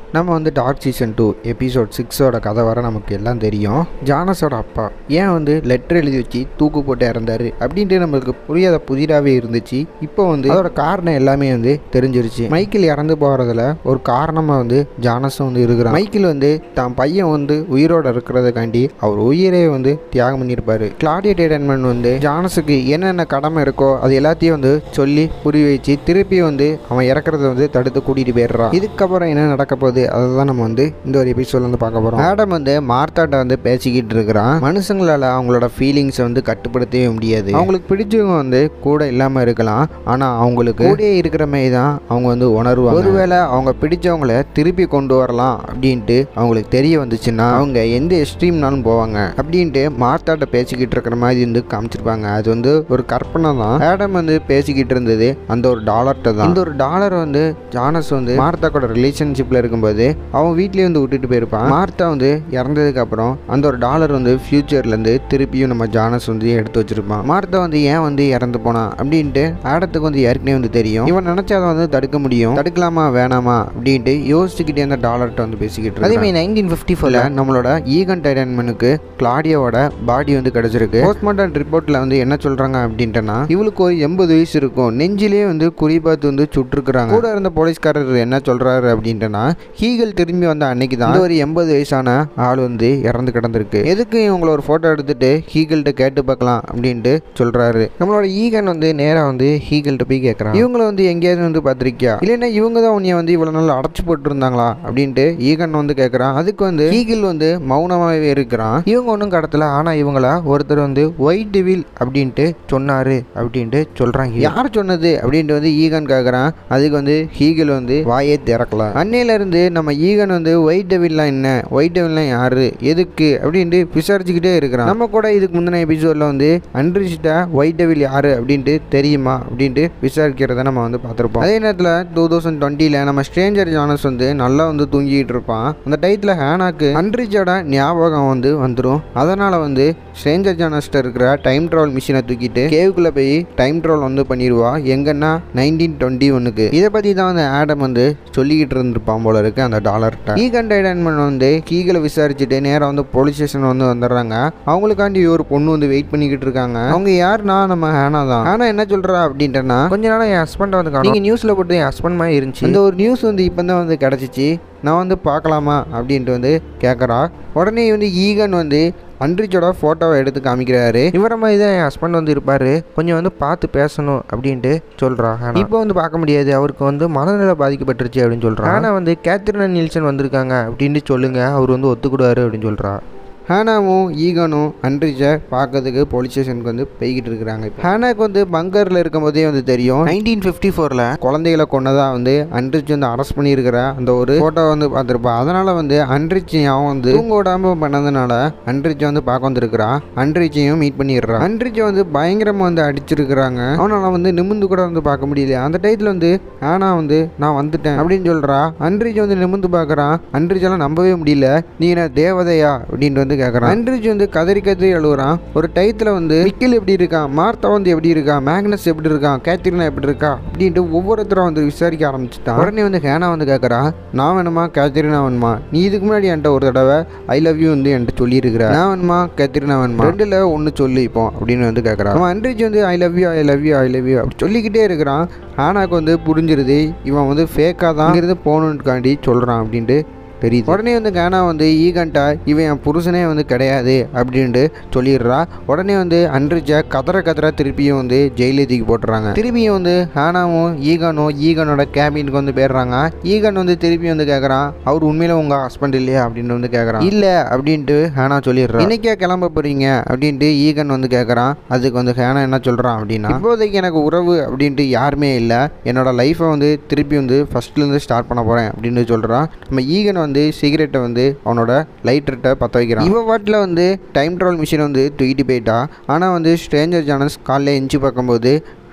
நம்ம வந்து dark season two episode சிக்ஸோட கதை வர நமக்கு எல்லாம் தெரியும் ஜானஸோட அப்பா ஏன் வந்து லெட்டர் எழுதி வச்சு தூக்கு போட்டு இறந்தாரு அப்படின்ட்டு நம்மளுக்கு புரியாத புதிராகவே இருந்துச்சு இப்போ வந்து அதோட காரணம் எல்லாமே வந்து தெரிஞ்சிருச்சு மைக்கேல் இறந்து போகிறதுல ஒரு காரணமாக வந்து ஜானஸும் வந்து இருக்கிறான் மைக்கேல் வந்து தான் பையன் வந்து உயிரோட இருக்கிறதுக்காண்டி அவர் உயிரே வந்து தியாகம் பண்ணியிருப்பாரு கிளாடிய டேடன்மன் வந்து ஜானஸுக்கு என்னென்ன கடமை இருக்கோ அது எல்லாத்தையும் வந்து சொல்லி புரிய வச்சு திருப்பி வந்து அவன் இறக்குறத வந்து தடுத்து கூட்டிகிட்டு போயிடுறான் இதுக்கப்புறம் என்ன நடக்க போகுது அதை தான் நம்ம வந்து இந்த ஒரு எபிசோட்ல வந்து பார்க்க போகிறோம் ஆடம் வந்து மார்த்தாட்ட வந்து பேசிக்கிட்டு இருக்கிறான் மனுஷங்களால் அவங்களோட ஃபீலிங்ஸை வந்து கட்டுப்படுத்தவே முடியாது அவங்களுக்கு பிடிச்சவங்க வந்து கூட இல்லாமல் இருக்கலாம் ஆனால் அவங்களுக்கு கூடயே இருக்கிற மாதிரி தான் அவங்க வந்து உணர்வாங்க ஒருவேளை அவங்க பிடிச்சவங்கள திருப்பி கொண்டு வரலாம் அப்படின்ட்டு அவங்களுக்கு தெரிய வந்துச்சுன்னா அவங்க எந்த எக்ஸ்ட்ரீம்னாலும் போவாங்க அப்படின்ட்டு மார்த்தாட்ட பேசிக்கிட்டு இருக்கிற மாதிரி வந்து காமிச்சிருப்பாங்க அது வந்து ஒரு கற்பனை தான் ஆடம் வந்து பேசிக்கிட்டு இருந்தது அந்த ஒரு டாலர்கிட்ட தான் இந்த ஒரு டாலர் வந்து ஜானஸ் வந்து மார்த்தா கூட ரிலேஷன்ஷிப்பில் இருக்கும்போது அவன் வீட்லேயே வந்து விட்டுட்டு போயிருப்பான் மார்த்தா வந்து இறந்ததுக்கு அப்புறம் அந்த ஒரு டாலர் வந்து ஃபியூச்சர்லேருந்து திருப்பியும் நம்ம ஜானஸ் வந்து எடுத்து வச்சிருப்பான் மார்த்தா வந்து ஏன் வந்து இறந்து போனான் அப்படின்ட்டு ஆடத்துக்கு வந்து ஏற்கனவே வந்து தெரியும் இவன் நினைச்சா அதை வந்து தடுக்க முடியும் தடுக்கலாமா வேணாமா அப்படின்ட்டு யோசிச்சுக்கிட்டே அந்த டாலர்கிட்ட வந்து பேசிக்கிட்டு இருக்கு. அதே மாதிரி நைன்டீன் ஃபிஃப்டி ஃபோரில் நம்மளோட ஈகன் டைடன்மனுக்கு கிளாடியோட பாடி வந்து கிடைச்சிருக்கு போஸ்ட்மார்ட்டம் ரிப்போர்ட்டில் வந்து என்ன சொல்கிறாங்க அப்படின்ட்டுனா இவளுக்கு ஒரு எண்பது வயசு இருக்கும் நெஞ்சிலே வந்து குறி பார்த்து வந்து சுட்டிருக்கிறாங்க கூட இருந்த போலீஸ்காரர் என்ன சொல்கிறாரு அப்படின்ட்டுனா ஹீகல் திரும்பி வந்த அன்னைக்கு தான் ஒரு எண்பது வயசான ஆள் வந்து இறந்து கிடந்திருக்கு எதுக்கு இவங்கள ஒரு ஃபோட்டோ எடுத்துட்டு ஹீகல்கிட்ட கேட்டு பார்க்கலாம் அப்படின்ட்டு சொல்கிறாரு நம்மளோட ஈகன் வந்து நேராக வந்து ஹீகல்கிட்ட போய் கேட்குறான் இவங்கள வந்து எங்கேயாவது வந்து பார்த்துருக்கியா இல்லைன்னா இவங்க தான் உன்னைய வந்து இவ்வளோ நாள் அடைச்சு போட்டுருந்தாங்களா அப்படின்ட்டு ஈகன் வந்து கேட்குறான் அதுக்கு வந்து ஹீகில் வந்து மௌனமாகவே இருக்கிறான் இவங்க ஒன்றும் கடத்தல ஆனால் இவங்கள ஒருத்தர் வந்து ஒயிட் டெவில் அப்படின்ட்டு சொன்னாரு அப்படின்ட்டு சொல்கிறாங்க யார் சொன்னது அப்படின்ட்டு வந்து ஈகன் கேட்குறான் அதுக்கு வந்து ஹீகில் வந்து வாயே திறக்கலாம் அன்னையிலேருந்து நம்ம ஈகன் வந்து ஒயிட் டெவில்லாம் என்ன ஒயிட் டெவில்லாம் யாரு எதுக்கு அப்படின்ட்டு விசாரிச்சுக்கிட்டே இருக்கிறான் நம்ம கூட இதுக்கு முந்தின எபிசோடில் வந்து அன்ரிச்சிட்ட ஒயிட் டெவில் யாரு அப்படின்ட்டு தெரியுமா அப்படின்ட்டு விசாரிக்கிறத நம்ம வந்து பார்த்துருப்போம் அதே நேரத்தில் டூ தௌசண்ட் டுவெண்ட்டியில் நம்ம ஸ்ட்ரேஞ்சர் ஜானஸ் வந்து நல்லா வந்து தூங்கிட்டு இருப்பான் அந்த டயத்தில் ஹேனாக்கு அன்ரிச்சோட ஞாபகம் வந்து வந்துடும் அதனால் வந்து ஸ்ட்ரேஞ்சர் ஜானஸ்ட்ட இருக்கிற டைம் ட்ராவல் மிஷினை தூக்கிட்டு கேவுக்குள்ளே போய் டைம் ட்ராவல் வந்து பண்ணிடுவா எங்கன்னா நைன்டீன் டுவெண்ட்டி ஒன்றுக்கு இதை பற்றி தான் வந்து ஆடம் வந்து சொல்லிக்கிட்டு இருந்திருப்பான் போல இருக்கு அந்த டாலர்கிட்ட ஈகன் டைடன்மன் வந்து கீகளை விசாரிச்சுட்டு நேராக வந்து போலீஸ் ஸ்டேஷன் வந்து வந்துடுறாங்க அவங்களுக்காண்டி ஒரு பொண்ணு வந்து வெயிட் பண்ணிக்கிட்டு இருக்காங்க அவங்க யாருன்னா நம்ம ஹேனா தான் ஹேனா என்ன சொல்றா அப்படின்ட்டுனா கொஞ்ச நாளா என் ஹஸ்பண்ட் வந்து காணோம். நீங்க நியூஸ்ல போட்டு என் ஹஸ்பண்ட் மாதிரி இருந்துச்சு இந்த ஒரு நியூஸ் வந்து இப்போ தான் வந்து கிடச்சிச்சு நான் வந்து பார்க்கலாமா அப்படின்ட்டு வந்து கேட்குறா உடனே வந்து ஈகன் வந்து அன்ரிச்சோட ஃபோட்டோவை எடுத்து காமிக்கிறாரு இவரை மாதிரி தான் என் ஹஸ்பண்ட் வந்து இருப்பார் கொஞ்சம் வந்து பார்த்து பேசணும் அப்படின்ட்டு சொல்கிறா இப்போ வந்து பார்க்க முடியாது அவருக்கு வந்து மனநிலை பாதிக்கப்பட்டுருச்சு அப்படின்னு சொல்கிறா ஆனால் வந்து கேத்ரின் நீல்சன் வந்திருக்காங்க அப்படின்ட்டு சொல்லுங்க அவர் வந்து ஒத்துக்கிடுவாரு அப்படின்னு சொல்கிறா ஹேனாவும் ஈகனும் அன்ரிச்சை பார்க்கறதுக்கு போலீஸ் ஸ்டேஷனுக்கு வந்து போய்கிட்டு இருக்கிறாங்க இப்போ ஹேனாக்கு வந்து பங்கரில் இருக்கும்போதே வந்து தெரியும் நைன்டீன் ஃபிஃப்டி ஃபோரில் குழந்தைகளை கொண்டதாக வந்து அன்ரிச் வந்து அரெஸ்ட் பண்ணியிருக்கிற அந்த ஒரு ஃபோட்டோ வந்து பார்த்துருப்பா அதனால் வந்து அன்ரிச் அவன் வந்து தூங்க விடாமல் பண்ணதுனால அன்ரிச்சை வந்து பார்க்க வந்திருக்கிறான் அன்ரிச்சையும் மீட் பண்ணிடுறான் அன்ரிச்சை வந்து பயங்கரமாக வந்து அடிச்சிருக்கிறாங்க அவனால் வந்து நிமிந்து கூட வந்து பார்க்க முடியல அந்த டயத்தில் வந்து ஆனா வந்து நான் வந்துட்டேன் அப்படின்னு சொல்கிறா அன்ரிச் வந்து நிமிந்து பார்க்குறான் அன்ரிச்செல்லாம் நம்பவே முடியல நீ என்ன தேவதையா அப்படின்ட்டு வந்து கேட்குறான் அன்ரிச் வந்து கதறி கதறி அழுகுறான் ஒரு டயத்தில் வந்து மிக்கில் எப்படி இருக்கான் மார்த்தா வந்து எப்படி இருக்கா மேக்னஸ் எப்படி இருக்கான் கேத்ரினா எப்படி இருக்கா அப்படின்ட்டு ஒவ்வொருத்தரும் வந்து விசாரிக்க ஆரம்பிச்சிட்டான் உடனே வந்து ஹேனா வந்து கேட்குறா நான் வேணுமா கேத்ரினா வேணுமா நீ இதுக்கு முன்னாடி என்கிட்ட ஒரு தடவை ஐ லவ் யூ வந்து என்கிட்ட சொல்லியிருக்கிற நான் வேணுமா கேத்ரினா வேணுமா ரெண்டில் ஒன்று சொல்லு இப்போ அப்படின்னு வந்து கேட்குறான் அவன் அன்ரிச் வந்து I love you I love you I love you அப்படி சொல்லிக்கிட்டே இருக்கிறான் ஹானாக்கு வந்து புரிஞ்சிருது இவன் வந்து ஃபேக்காக தான் இங்கிருந்து போகணுன்னுக்காண்டி சொல்கிறான் அப்படின்ட்டு தெரியுது உடனே வந்து கேனா வந்து ஈகன்ட்டா இவன் என் புருஷனே வந்து கிடையாது அப்படின்ட்டு சொல்லிடுறா உடனே வந்து அன்ரிச்ச கதற கதற திருப்பியும் வந்து ஜெயிலே தூக்கி போட்டுறாங்க திருப்பியும் வந்து ஹானாவும் ஈகனும் ஈகனோட கேபினுக்கு வந்து போயிடுறாங்க ஈகன் வந்து திருப்பி வந்து கேட்குறான் அவர் உண்மையில உங்கள் ஹஸ்பண்ட் இல்லையா அப்படின்னு வந்து கேட்குறான் இல்லை அப்படின்ட்டு ஹேனா சொல்லிடுறான் இன்னைக்கே கிளம்ப போறீங்க அப்படின்ட்டு ஈகன் வந்து கேட்குறான் அதுக்கு வந்து ஹேனா என்ன சொல்கிறான் அப்படின்னா இப்போதைக்கு எனக்கு உறவு அப்படின்ட்டு யாருமே இல்லை என்னோட லைஃப்பை வந்து திருப்பி வந்து ஃபர்ஸ்ட்லேருந்து ஸ்டார்ட் பண்ண போகிறேன் அப்படின்னு சொல்கிறான் நம்ம ஈகன் வந்து சிகரெட்டை வந்து அவனோட லைட்டர்கிட்ட பற்ற வைக்கிறான் இவன் வாட்டில் வந்து டைம் ட்ராவல் மிஷினை வந்து தூக்கிட்டு போயிட்டா ஆனால் வந்து ஸ்ட்ரேஞ்சர் ஜானஸ் காலைல எஞ்சி பார்க்கும்போது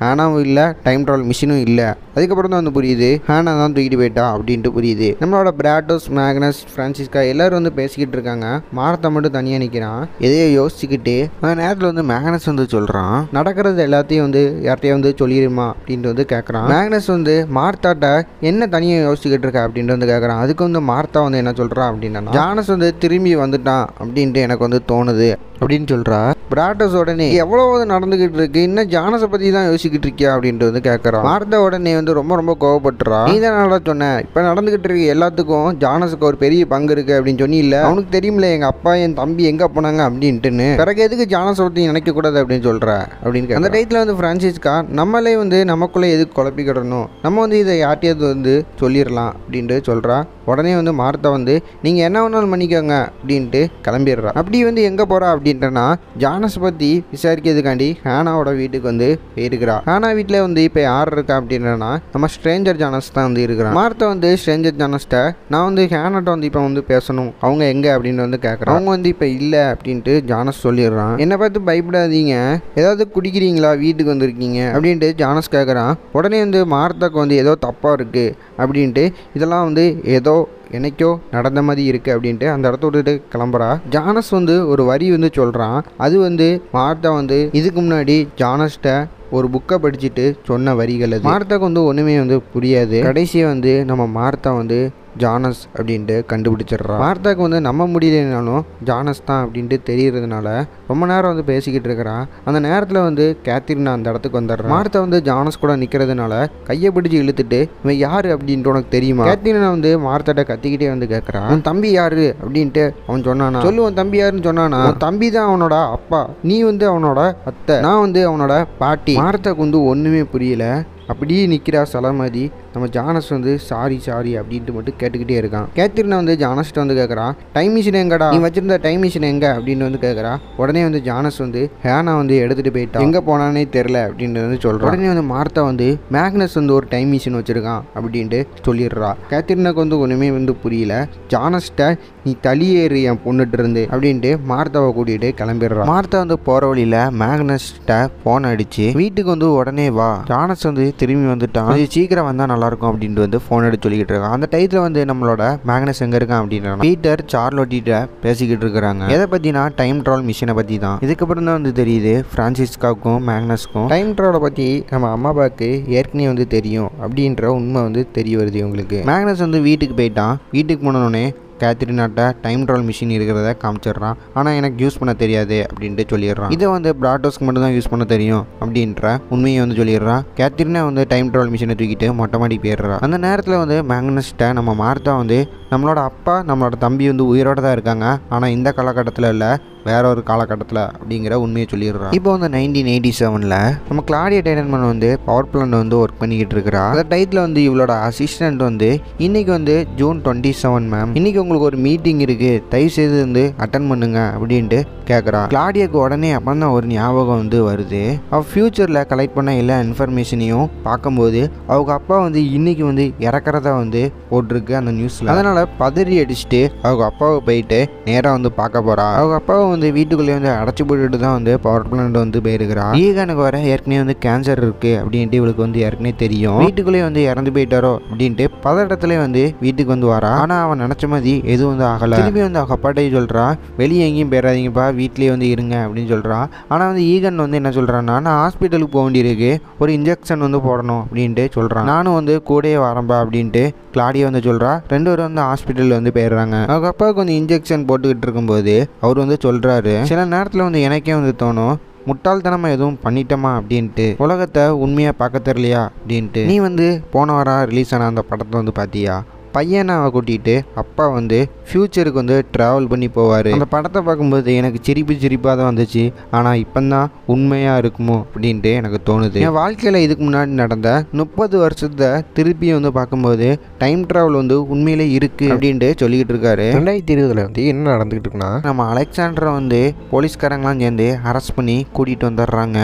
ஹேனாவும் இல்லை டைம் ட்ராவல் மிஷினும் இல்லை அதுக்கப்புறம் தான் வந்து புரியுது ஹேனா தான் தூக்கிட்டு போயிட்டா அப்படின்ட்டு புரியுது நம்மளோட பிராட்டோஸ் மேக்னஸ் ஃப்ரான்சிஸ்கா எல்லாரும் வந்து பேசிக்கிட்டு இருக்காங்க மார்த்தா மட்டும் தனியாக நிற்கிறான் எதையோ யோசிச்சுக்கிட்டு அந்த நேரத்தில் வந்து மேக்னஸ் வந்து சொல்கிறான் நடக்கிறது எல்லாத்தையும் வந்து யார்கிட்டயும் வந்து சொல்லிடுமா அப்படின்ட்டு வந்து கேட்குறான் மேக்னஸ் வந்து மார்த்தாட்ட என்ன தனியாக யோசிச்சுக்கிட்டு இருக்க அப்படின்ட்டு வந்து கேட்குறான் அதுக்கு வந்து மார்த்தா வந்து என்ன சொல்கிறான் அப்படின்னா ஜானஸ் வந்து திரும்பி வந்துட்டான் அப்படின்ட்டு எனக்கு வந்து தோணுது அப்படின்னு சொல்கிறா பிராட்டஸ் உடனே எவ்வளோ நடந்துக்கிட்டு இருக்கு இன்னும் ஜானஸை பற்றி தான் யோசிக்கிட்டு இருக்கியா அப்படின்ட்டு வந்து கேட்குறான் மார்த்தா உடனே வந்து ரொம்ப ரொம்ப கோவப்பட்டுறா நீ தான் நல்லா சொன்ன இப்போ நடந்துக்கிட்டு இருக்கு எல்லாத்துக்கும் ஜானஸுக்கு ஒரு பெரிய பங்கு இருக்கு அப்படின்னு சொன்னி இல்லை அவனுக்கு தெரியுமில்ல எங்கள் அப்பா என் தம்பி எங்கே போனாங்க அப்படின்ட்டுன்னு பிறகு எதுக்கு ஜானஸை பற்றி நினைக்கக்கூடாது அப்படின்னு சொல்கிற அப்படின்னு கேக்குறா. அந்த டயத்தில் வந்து ஃப்ரான்சிஸ்கா நம்மளே வந்து நமக்குள்ளே எதுக்கு குழப்பிக்கிடணும் நம்ம வந்து இதை யார்ட்டையாவது வந்து சொல்லிடலாம் அப்படின்ட்டு சொல்கிறா உடனே வந்து மார்த்தா வந்து நீங்கள் என்ன வேணாலும் பண்ணிக்கோங்க அப்படின்ட்டு கிளம்பிடுறா அப்படி வந்து எங்கே போகிறா அப்படின்ட்டுனா ஜானஸ் பற்றி விசாரிக்கிறதுக்காண்டி ஹேனாவோட வீட்டுக்கு வந்து போயிருக்கிறா ஹேனா வீட்டில் வந்து இப்போ யார் இருக்கா அப்படின்னா நம்ம ஸ்ட்ரேஞ்சர் ஜானஸ் தான் வந்து இருக்கிறான் மார்த்தா வந்து ஸ்ட்ரேஞ்சர் ஜானஸ்ட்ட நான் வந்து ஹேனாட்ட வந்து இப்போ வந்து பேசணும் அவங்க எங்கே அப்படின்னு வந்து கேட்குறேன் அவங்க வந்து இப்போ இல்லை அப்படின்ட்டு ஜானஸ் சொல்லிடுறான் என்னை பார்த்து பயப்படாதீங்க ஏதாவது குடிக்கிறீங்களா வீட்டுக்கு வந்திருக்கீங்க அப்படின்ட்டு ஜானஸ் கேட்குறான் உடனே வந்து மார்த்தாக்கு வந்து ஏதோ தப்பாக இருக்குது அப்படின்ட்டு இதெல்லாம் வந்து ஏதோ என்னைக்கோ நடந்த மாதிரி இருக்குது அப்படின்ட்டு அந்த இடத்த விட்டுட்டு கிளம்புறா ஜானஸ் வந்து ஒரு வரி வந்து சொல்கிறான் அது வந்து மார்த்தா வந்து இதுக்கு முன்னாடி ஜானஸ்ட்ட ஒரு புக்கை படிச்சுட்டு சொன்ன வரிகள் அது மார்த்தாக்கு வந்து ஒன்றுமே வந்து புரியாது கடைசியாக வந்து நம்ம மார்த்தா வந்து ஜானஸ் அப்படின்ட்டு கண்டுபிடிச்சிடுறா மார்த்தாக்கு வந்து நம்ப முடியலனாலும் ஜானஸ் தான் அப்படின்ட்டு தெரியறதுனால ரொம்ப நேரம் வந்து பேசிக்கிட்டு இருக்கிறான் அந்த நேரத்தில் வந்து கேத்ரின் அந்த இடத்துக்கு வந்துடுறான் மார்த்தா வந்து ஜானஸ் கூட நிற்கிறதுனால கையை பிடிச்சி இழுத்துட்டு இவன் யார் அப்படின்ட்டு உனக்கு தெரியுமா கேத்ரினை வந்து மார்த்தாட்ட கத்திக்கிட்டே வந்து கேட்குறான் உன் தம்பி யாரு அப்படின்ட்டு அவன் சொன்னானா சொல்லு உன் தம்பி யாருன்னு சொன்னானா உன் தம்பி தான் அவனோட அப்பா நீ வந்து அவனோட அத்தை நான் வந்து அவனோட பாட்டி மார்த்தாக்கு வந்து ஒன்றுமே புரியல அப்படியே நிற்கிறா சில மாதிரி நம்ம ஜானஸ் வந்து சாரி சாரி அப்படின்ட்டு மட்டும் கேட்டுக்கிட்டே இருக்கான் கேத்ரினை வந்து ஜானஸ்ட்ட வந்து கேட்குறான் டைம் மிஷின் எங்கடா நீ வச்சிருந்த டைம் மிஷின் எங்க அப்படின்னு வந்து கேட்குறா உடனே வந்து ஜானஸ் வந்து ஹேனா வந்து எடுத்துகிட்டு போயிட்டான் எங்கே போனானே தெரில அப்படின்னு வந்து சொல்கிறான் உடனே வந்து மார்த்தா வந்து மேக்னஸ் வந்து ஒரு டைம் மிஷின் வச்சுருக்கான் அப்படின்ட்டு சொல்லிடுறா கேத்ரினுக்கு வந்து ஒன்றுமே வந்து புரியல ஜானஸ்ட்ட நீ தளியேறு என் பொண்ணுட்டு இருந்து அப்படின்ட்டு மார்த்தாவை கூட்டிகிட்டு கிளம்பிடுறான் மார்த்தா வந்து போகிற வழியில் மேக்னஸ்ட்ட ஃபோன் அடிச்சு வீட்டுக்கு வந்து உடனே வா ஜானஸ் வந்து திரும்பி வந்துட்டான் கொஞ்சம் சீக்கிரம் வந்தால் நல்லாயிருக்கும் அப்படின்ட்டு வந்து ஃபோன் எடுத்து சொல்லிக்கிட்டு இருக்கான் அந்த டயத்தில் வந்து நம்மளோட மேக்னஸ் எங்கே இருக்கான் அப்படின்னா பீட்டர் சார்லோட்டிட்ட பேசிக்கிட்டு இருக்கிறாங்க எதை பற்றினா டைம் ட்ராவல் மிஷினை பற்றி தான் இதுக்கப்புறம் தான் வந்து தெரியுது ஃப்ரான்சிஸ்காவுக்கும் மேக்னஸ்க்கும் டைம் ட்ராவலை பற்றி நம்ம அம்மா அப்பாவுக்கு ஏற்கனவே வந்து தெரியும் அப்படின்ற உண்மை வந்து தெரிய வருது இவங்களுக்கு மேக்னஸ் வந்து வீட்டுக்கு போயிட்டான் வீட்டுக்கு போனோடனே கேத்ரினாட்ட டைம் ட்ராவல் மிஷின் இருக்கிறத காமிச்சிடுறான் ஆனால் எனக்கு யூஸ் பண்ண தெரியாது அப்படின்ட்டு சொல்லிடுறான் இதை வந்து பிராட்டோஸ்க்கு மட்டும் தான் யூஸ் பண்ண தெரியும் அப்படின்ற உண்மையை வந்து சொல்லிடுறான் கேத்ரினா வந்து டைம் ட்ராவல் மிஷினை தூக்கிட்டு மொட்டை மாடி போயிடுறா அந்த நேரத்தில் வந்து மேக்னஸ்ட்ட நம்ம மார்த்தா வந்து நம்மளோட அப்பா நம்மளோட தம்பி வந்து உயிரோட தான் இருக்காங்க ஆனால் இந்த காலகட்டத்தில் இல்லை வேற ஒரு காலகட்டத்தில் அப்படிங்கிற உண்மையை சொல்லிடுறான் இப்போ வந்து நைன்டீன் எயிட்டி செவனில் நம்ம கிளாடியா டைனன்மன் வந்து பவர் பிளான்ட் வந்து ஒர்க் பண்ணிக்கிட்டு இருக்கிறா அந்த டைத்தில் வந்து இவளோட அசிஸ்டன்ட் வந்து இன்னைக்கு வந்து ஜூன் டுவெண்ட்டி செவன் மேம் இன்னைக்கு உங்களுக்கு ஒரு மீட்டிங் இருக்குது தயவு செய்து வந்து அட்டன் பண்ணுங்க அப்படின்ட்டு கேட்குறா கிளாடியாக்கு உடனே அப்போ தான் ஒரு ஞாபகம் வந்து வருது அவள் ஃப்யூச்சரில் கலெக்ட் பண்ண எல்லா இன்ஃபர்மேஷனையும் பார்க்கும்போது அவங்க அப்பா வந்து இன்னைக்கு வந்து இறக்குறதா வந்து போட்டிருக்கு அந்த நியூஸில் அதனால் பதறி அடிச்சுட்டு அவங்க அப்பாவை போயிட்டு நேராக வந்து பார்க்க போகிறா அவங்க அப்பாவை வந்து வீட்டுக்குள்ளேயே வந்து அடைச்சி போட்டுட்டு தான் வந்து பவர் பிளான்ட் வந்து போயிருக்கிறா ஈகனுக்கு வர ஏற்கனவே வந்து கேன்சர் இருக்குது அப்படின்ட்டு இவளுக்கு வந்து ஏற்கனவே தெரியும் வீட்டுக்குள்ளேயே வந்து இறந்து போயிட்டாரோ அப்படின்ட்டு பதட்டத்திலே வந்து வீட்டுக்கு வந்து வரா ஆனால் அவன் நினச்ச மாதிரி எதுவும் வந்து ஆகலை திரும்பி வந்து அவங்க அப்பாட்டே சொல்கிறா வெளியே எங்கேயும் போயிடாதீங்கப்பா வீட்லேயே வந்து இருங்க அப்படின்னு சொல்கிறா ஆனால் வந்து ஈகன் வந்து என்ன சொல்கிறான்னா நான் ஹாஸ்பிட்டலுக்கு போக வேண்டியிருக்கு ஒரு இன்ஜெக்ஷன் வந்து போடணும் அப்படின்ட்டு சொல்கிறான் நானும் வந்து கூடயே வரேன்பா அப்படின்ட்டு கிளாடியா வந்து சொல்கிறா ரெண்டு பேரும் வந்து ஹாஸ்பிட்டலில் வந்து போயிடுறாங்க அவங்க அப்பாவுக்கு வந்து இன்ஜெக்ஷன் போட்டுக்கிட்டு இருக்கும்போது அவர் வந்து சொல்கிறாரு சில நேரத்தில் வந்து எனக்கே வந்து தோணும் முட்டாள்தனமாக எதுவும் பண்ணிட்டோமா அப்படின்ட்டு உலகத்தை உண்மையாக பார்க்க தெரியலையா அப்படின்ட்டு நீ வந்து போன வாரம் ரிலீஸ் ஆன அந்த படத்தை வந்து பார்த்தியா பையனை கூட்டிகிட்டு அப்பா வந்து ஃப்யூச்சருக்கு வந்து ட்ராவல் பண்ணி போவார் அந்த படத்தை பார்க்கும்போது எனக்கு சிரிப்பு சிரிப்பாக தான் வந்துச்சு ஆனால் இப்போ தான் உண்மையாக இருக்குமோ அப்படின்ட்டு எனக்கு தோணுது என் வாழ்க்கையில் இதுக்கு முன்னாடி நடந்த முப்பது வருஷத்தை திருப்பி வந்து பார்க்கும்போது டைம் ட்ராவல் வந்து உண்மையிலே இருக்குது அப்படின்ட்டு சொல்லிக்கிட்டு இருக்காரு ரெண்டாயிரத்தி இருபதுல வந்து என்ன நடந்துகிட்டு இருக்குன்னா நம்ம அலெக்சாண்டரை வந்து போலீஸ்காரங்களாம் சேர்ந்து அரெஸ்ட் பண்ணி கூட்டிகிட்டு வந்துடுறாங்க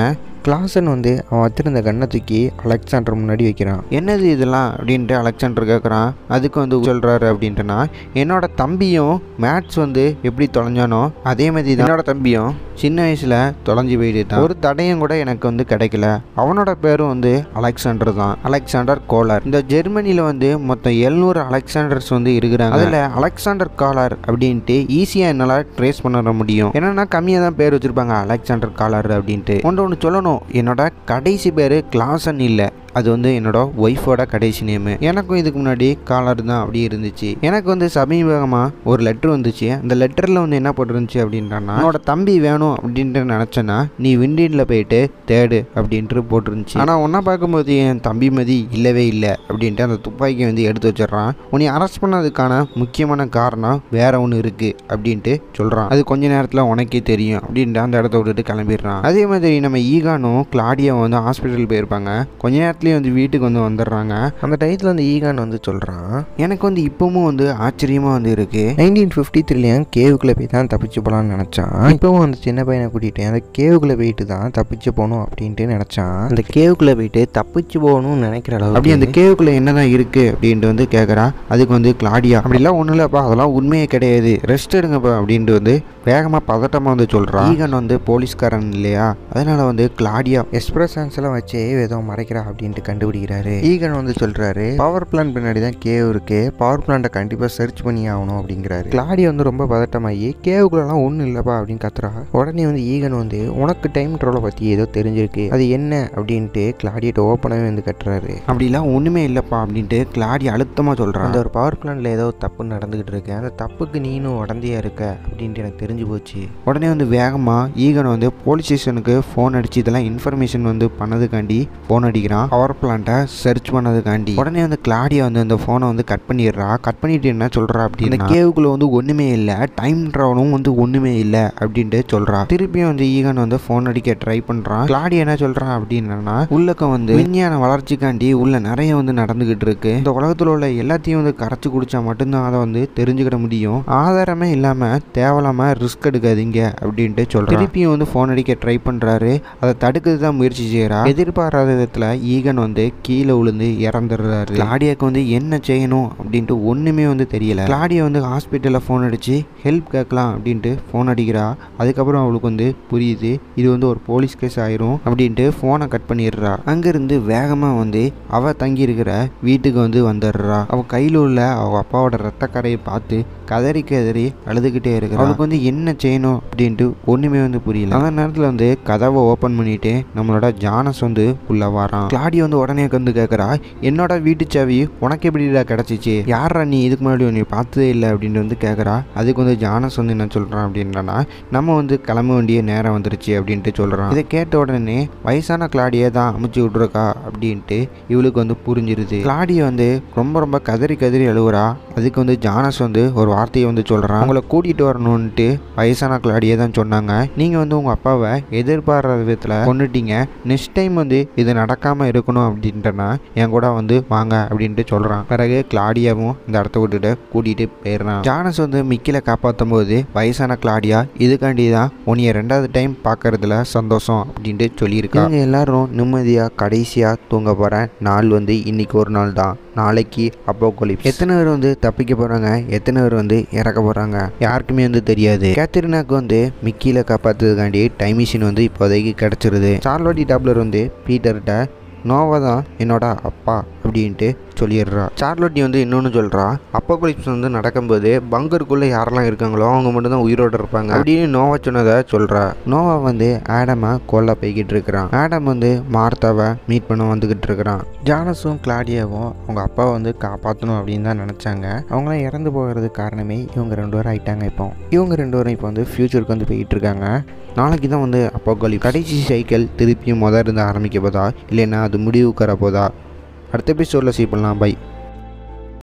கிளாசன் வந்து அவன் வச்சிருந்த கண்ணை தூக்கி அலெக்சாண்டர் முன்னாடி வைக்கிறான் என்னது இதெல்லாம் அப்படின்ட்டு அலெக்சாண்டர் கேட்குறான் அதுக்கு வந்து சொல்கிறாரு அப்படின்ட்டுனா என்னோட தம்பியும் மேத்ஸ் வந்து எப்படி தொலைஞ்சானோ அதே மாதிரி தான் என்னோட தம்பியும் சின்ன வயசில் தொலைஞ்சு போயிட்டு ஒரு தடயம் கூட எனக்கு வந்து கிடைக்கல அவனோட பேரும் வந்து அலெக்சாண்டர் தான் அலெக்சாண்டர் கோலார் இந்த ஜெர்மனியில் வந்து மொத்தம் எழுநூறு அலெக்சாண்டர்ஸ் வந்து இருக்கிறாங்க அதில் அலெக்சாண்டர் காலார் அப்படின்ட்டு ஈஸியாக என்னால் ட்ரேஸ் பண்ண முடியும் என்னன்னா கம்மியாக தான் பேர் வச்சுருப்பாங்க அலெக்சாண்டர் காலார் அப்படின்ட்டு ஒன்று ஒன்று சொல்லணும் என்னோட கடைசி பேர் கிளாசன் இல்லை அது வந்து என்னோட ஒய்ஃபோட கடைசி நேமு எனக்கும் இதுக்கு முன்னாடி காலர் தான் அப்படி இருந்துச்சு எனக்கு வந்து சமீபகமாக ஒரு லெட்ரு வந்துச்சு அந்த லெட்டரில் வந்து என்ன போட்டிருந்துச்சு அப்படின்றான்னா என்னோட தம்பி வேணும் அப்படின்ட்டு நினச்சேன்னா நீ விண்டின்ல போயிட்டு தேடு அப்படின்ட்டு போட்டிருந்துச்சு ஆனால் ஒன்றா பார்க்கும்போது என் தம்பி மதி இல்லவே இல்லை அப்படின்ட்டு அந்த துப்பாக்கியை வந்து எடுத்து வச்சிடுறான் உன்னை அரெஸ்ட் பண்ணதுக்கான முக்கியமான காரணம் வேற ஒன்று இருக்குது அப்படின்ட்டு சொல்கிறான் அது கொஞ்ச நேரத்தில் உனக்கே தெரியும் அப்படின்ட்டு அந்த இடத்த விட்டுட்டு கிளம்பிடுறான் அதே மாதிரி நம்ம ஈகானும் கிளாடியாவும் வந்து ஹாஸ்பிட்டல் போயிருப்பாங்க கொஞ்ச நேரத்துலேயே வந்து வீட்டுக்கு வந்து வந்துடுறாங்க அந்த டயத்தில் வந்து ஈகான் வந்து சொல்கிறான் எனக்கு வந்து இப்போவும் வந்து ஆச்சரியமாக வந்து இருக்குது நைன்டீன் ஃபிஃப்டி த்ரீலையும் கேவுக்குள்ளே போய் தான் தப்பிச்சு போகலான்னு நினச்சான் இப்போவும் அந்த சின்ன பையனை கூட்டிகிட்டு அந்த கேவுக்குள்ளே போயிட்டு தான் தப்பிச்சு போகணும் அப்படின்ட்டு நினச்சான் அந்த கேவுக்குள்ளே போயிட்டு தப்பிச்சு போகணும்னு நினைக்கிற அளவு அப்படி அந்த கேவுக்குள்ளே என்னதான் இருக்குது அப்படின்ட்டு வந்து கேட்குறா அதுக்கு வந்து கிளாடியா அப்படிலாம் ஒன்றும் இல்லைப்பா அதெல்லாம் உண்மையே கிடையாது ரெஸ்ட் எடுங்கப்பா அப்படின்ட்டு வந்து வேகமாக பதட்டமாக வந்து சொல்கிறான் ஈகன் வந்து போலீஸ்காரன் இல்லையா அதனால வந்து கிளாடியா எக்ஸ்பிரஷன்ஸ் எல்லாம் வச்சு ஏதோ மறைக்கிறா அப்படின்ட்டு கண்டுபிடிக்கிறாரு ஈகன் வந்து சொல்கிறாரு பவர் பிளான் பின்னாடி தான் கேவ் இருக்கு பவர் பிளான்ட்டை கண்டிப்பாக சர்ச் பண்ணி ஆகணும் அப்படிங்கிறாரு கிளாடியா வந்து ரொம்ப பதட்டமாகி கேவுக்குள்ளலாம் ஒன்றும் இல்லைப்பா அப்படின்னு கத்துறா உடனே வந்து ஈகன் வந்து உனக்கு டைம் ட்ரோலை பற்றி ஏதோ தெரிஞ்சிருக்கு அது என்ன அப்படின்ட்டு கிளாடியிட்ட ஓப்பனாகவே வந்து கட்டுறாரு அப்படிலாம் ஒன்றுமே இல்லைப்பா அப்படின்ட்டு கிளாடி அழுத்தமாக சொல்கிறான் அந்த ஒரு பவர் பிளான்ல ஏதோ தப்பு நடந்துகிட்டு இருக்கு அந்த தப்புக்கு நீனும் உடந்தையா இருக்க அப்படின்ட்டு எனக்கு தெரிஞ்சு போச்சு உடனே வந்து வேகமாக ஈகன் வந்து போலீஸ் ஸ்டேஷனுக்கு ஃபோன் அடிச்சு இதெல்லாம் இன்ஃபர்மேஷன் வந்து பண்ணதுக்காண்டி ஃபோன் அடிக்கிறான் பவர் பிளான்ட்டை சர்ச் பண்ணதுக்காண்டி உடனே வந்து கிளாடியா வந்து அந்த ஃபோனை வந்து கட் பண்ணிடுறா கட் பண்ணிட்டு என்ன சொல்றா அப்படின்னா இந்த கேவுக்குள்ள வந்து ஒன்றுமே இல்லை டைம் ட்ராவலும் வந்து ஒன்றுமே இல்லை அப்படின்ட்டு சொல்றா திருப்பியும் வந்து ஈகன் வந்து ஃபோன் அடிக்க ட்ரை பண்ணுறான் கிளாடி என்ன சொல்கிறான் அப்படின்னா உள்ளக்க வந்து விஞ்ஞான வளர்ச்சிக்காண்டி உள்ள நிறைய வந்து நடந்துகிட்டு இருக்கு இந்த உலகத்தில் உள்ள எல்லாத்தையும் வந்து கரைச்சி குடிச்சா மட்டும்தான் அதை வந்து தெரிஞ்சுக்கிட முடியும் ஆதாரமே இல்லாமல் தேவையில்லாம ரிஸ்க் எடுக்காதீங்க அப்படின்ட்டு சொல்கிறான் திருப்பியும் வந்து ஃபோன் அடிக்க ட்ரை பண்ணுறாரு அதை தடுக்கிறது தான் முயற்சி செய்கிறா எதிர்பாராத விதத்தில் ஈகன் வந்து கீழே விழுந்து இறந்துடுறாரு கிளாடியாக்கு வந்து என்ன செய்யணும் அப்படின்ட்டு ஒன்றுமே வந்து தெரியல கிளாடியா வந்து ஹாஸ்பிட்டலில் ஃபோன் அடித்து ஹெல்ப் கேட்கலாம் அப்படின்ட்டு ஃபோன் அடிக்கிறா அதுக்கப்புறம் அவளுக்கு வந்து புரியுது இது வந்து ஒரு போலீஸ் கேஸ் ஆயிரும் அப்படின்ட்டு ஃபோனை கட் பண்ணிடுறா அங்கேருந்து வேகமாக வந்து அவ தங்கி இருக்கிற வீட்டுக்கு வந்து வந்துடுறா அவ கையில் உள்ள அவ அப்பாவோட ரத்த கரையை பார்த்து கதறி கதறி அழுதுகிட்டே இருக்கிறா அவளுக்கு வந்து என்ன செய்யணும் அப்படின்ட்டு ஒன்றுமே வந்து புரியல அந்த நேரத்தில் வந்து கதவை ஓப்பன் பண்ணிட்டு நம்மளோட ஜானஸ் வந்து உள்ள வரான் கிளாடி வந்து உடனே வந்து கேட்குறா என்னோட வீட்டு சாவி உனக்கு எப்படிடா கிடச்சிச்சு யாரா நீ இதுக்கு முன்னாடி நீ பார்த்ததே இல்லை அப்படின்ட்டு வந்து கேட்குறா அதுக்கு வந்து ஜானஸ் வந்து என்ன சொல்கிறான் அப்படின்னா நம்ம வந்து கிளம்ப வேண்டிய நேரம் வந்துருச்சு அப்படின்ட்டு சொல்கிறான் இதை கேட்ட உடனே வயசான கிளாடியை தான் அமுச்சு விட்ருக்கா அப்படின்ட்டு இவளுக்கு வந்து புரிஞ்சிருது கிளாடியை வந்து ரொம்ப ரொம்ப கதறி கதறி அழுகுறா அதுக்கு வந்து ஜானஸ் வந்து ஒரு வார்த்தையை வந்து சொல்கிறான் உங்களை கூட்டிகிட்டு வரணுன்ட்டு வயசான கிளாடியே தான் சொன்னாங்க நீங்கள் வந்து உங்கள் அப்பாவை எதிர்பாராத விதத்தில் கொண்டுட்டீங்க நெக்ஸ்ட் டைம் வந்து இது நடக்காமல் இருக்கணும் அப்படின்ட்டுனா என் கூட வந்து வாங்க அப்படின்ட்டு சொல்கிறான் பிறகு கிளாடியாவும் இந்த இடத்த விட்டுட்டு கூட்டிகிட்டு போயிடுறான் ஜானஸ் வந்து மிக்கில காப்பாற்றும் போது வயசான கிளாடியா இதுக்காண்டி தான் உன்னைய ரெண்டாவது டைம் பார்க்கறதுல சந்தோஷம் அப்படின்ட்டு சொல்லியிருக்காங்க இவங்க எல்லாரும் நிம்மதியாக கடைசியாக தூங்க போகிற நாள் வந்து இன்னைக்கு ஒரு நாள் தான் நாளைக்கு அப்போகொலிப்ஸ் எத்தனை பேர் வந்து தப்பிக்க போகிறாங்க எத்தனை பேர் வந்து இறக்க போகிறாங்க யாருக்குமே வந்து தெரியாது கேத்தரினாக்கு வந்து மிக்கியில் காப்பாற்றுறதுக்காண்டி டைம் மிஷின் வந்து இப்போதைக்கு கிடச்சிருது சார்லோட்டி டாப்லர் வந்து பீட்டர்கிட்ட நோவா தான் என்னோட அப்பா அப்படின்ட்டு சொல்லிடுறா சார்லோட்டி வந்து இன்னொன்று சொல்கிறா அப்போகலிப்ஸ் வந்து நடக்கும்போது பங்கருக்குள்ளே யாரெல்லாம் இருக்காங்களோ அவங்க மட்டும் தான் உயிரோடு இருப்பாங்க அப்படின்னு நோவா சொன்னதை சொல்கிறா நோவா வந்து ஆடமை கொல்ல போய்கிட்டு இருக்கிறான் ஆடம் வந்து மார்த்தாவை மீட் பண்ண வந்துக்கிட்டு இருக்கிறான் ஜானஸும் கிளாடியாவும் அவங்க அப்பாவை வந்து காப்பாற்றணும் அப்படின்னு தான் நினச்சாங்க அவங்களாம் இறந்து போகிறதுக்கு காரணமே இவங்க ரெண்டு பேரும் ஆயிட்டாங்க இப்போ இவங்க ரெண்டு பேரும் இப்போ வந்து ஃப்யூச்சருக்கு வந்து போயிட்டு இருக்காங்க நாளைக்கு தான் வந்து அப்போகலி கடைசி சைக்கிள் திருப்பியும் முத இருந்து ஆரம்பிக்க போதா இல்லைன்னா அது முடிவுக்கு வர போதா அடுத்த எபிசோடில் சீ பண்ணலாம் பை